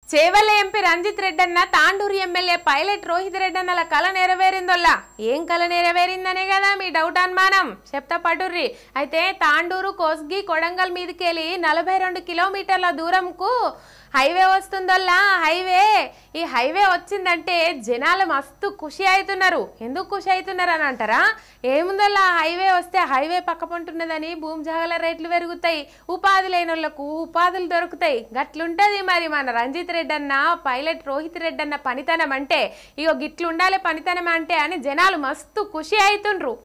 చేవల్ల MP Ranjith Reddy అన్న Tandur MLA pilot Rohith Reddy అన్నల కళ నెరవేరిందోల్లా ఏం కళ నెరవేరిందనే కదా మీ డౌట్ అనుమానం చెప్తా పటుర్రి అయితే తాండూరు కోస్గి కొడంగల్ మీదకెళ్ళి నలభై రెండు కిలోమీటర్ల దూరంకు హైవే వస్తుందోల్లా హైవే ఈ హైవే వచ్చిందంటే జనాలు మస్తు ఖుషి అవుతున్నారు ఎందుకు ఖుషి అవుతున్నారు అని అంటారా ఏముందల్లా హైవే వస్తే హైవే పక్కపంటున్నదని భూమి జాగల రేట్లు పెరుగుతాయి ఉపాధి లేని వాళ్ళకు ఉపాధులు దొరుకుతాయి గట్లుంటది మరి మన రంజిత్ రెడ్డి అన్న పైలట్ రోహిత్ రెడ్డి అన్న పనితనం అంటే ఇగో గిట్లుండాలి పనితనం అంటే అని జనాలు మస్తు ఖుషి అవుతుండ్రు